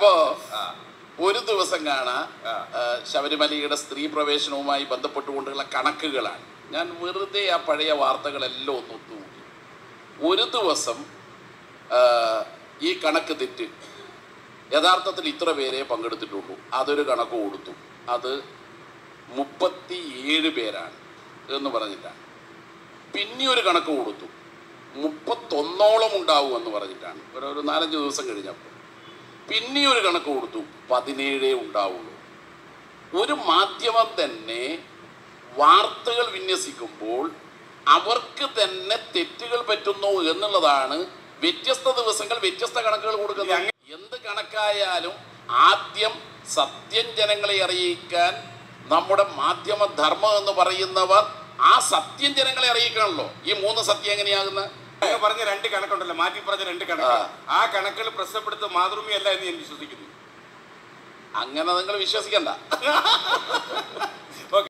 അപ്പോ ഒരു ദിവസം കാണാ ആ, ശബരിമലയുടെ സ്ത്രീ പ്രവേശനവുമായി ബന്ധപ്പെട്ടുകൊണ്ടുള്ള കണക്കുകളാണ് ഞാൻ വെറുതെ ആ പഴയ വാർത്തകളെല്ലാം ഒന്ന് ഒത്തുകൂട്ടി ഒരു ദിവസം ആ, ഈ കണക്ക് തെറ്റ് യഥാർത്ഥത്തിൽ ഇത്ര പേരെ പങ്കെടുത്തിട്ടുള്ളൂ അതൊരു കണക്ക് കൊടുത്തു അത് മുപ്പത്തി ഏഴ് പേരാണ് എന്ന് പറഞ്ഞിട്ടാണ് പിന്നെ ഒരു കണക്ക് കൊടുത്തു മുപ്പത്തൊന്നോളം ഉണ്ടാവും എന്ന് പറഞ്ഞിട്ടാണ് ഒരു ഒരു നാലഞ്ച് ദിവസം കഴിഞ്ഞപ്പോൾ പിന്നെ ഒരു കണക്ക് കൊടുത്തു പതിനേഴേ ഉണ്ടാവുള്ളൂ ഒരു മാധ്യമം തന്നെ വാർത്തകൾ വിന്യസിക്കുമ്പോൾ അവർക്ക് തന്നെ തെറ്റുകൾ പറ്റുന്നു എന്നുള്ളതാണ് വ്യത്യസ്ത ദിവസങ്ങൾ വ്യത്യസ്ത കണക്കുകൾ കൊടുക്കുന്നത് എന്ത് കണക്കായാലും ആദ്യം സത്യം ജനങ്ങളെ അറിയിക്കാൻ നമ്മുടെ മാധ്യമ ധർമ്മം എന്ന് പറയുന്നവർ ആ സത്യം ജനങ്ങളെ അറിയിക്കണമല്ലോ ഈ മൂന്ന് സത്യം എങ്ങനെയാകുന്ന അങ്ങ് പറഞ്ഞ രണ്ട് കണക്കുണ്ടല്ലോ മാറ്റി പറഞ്ഞ രണ്ട് കണക്ക് ആ കണക്കുകൾ പ്രശ്നപ്പെടുത്ത മാതൃമയല്ല എന്ന് ഞാൻ വിശ്വസിക്കുന്നു അങ്ങനെ നിങ്ങൾ വിശ്വസിക്കണ്ട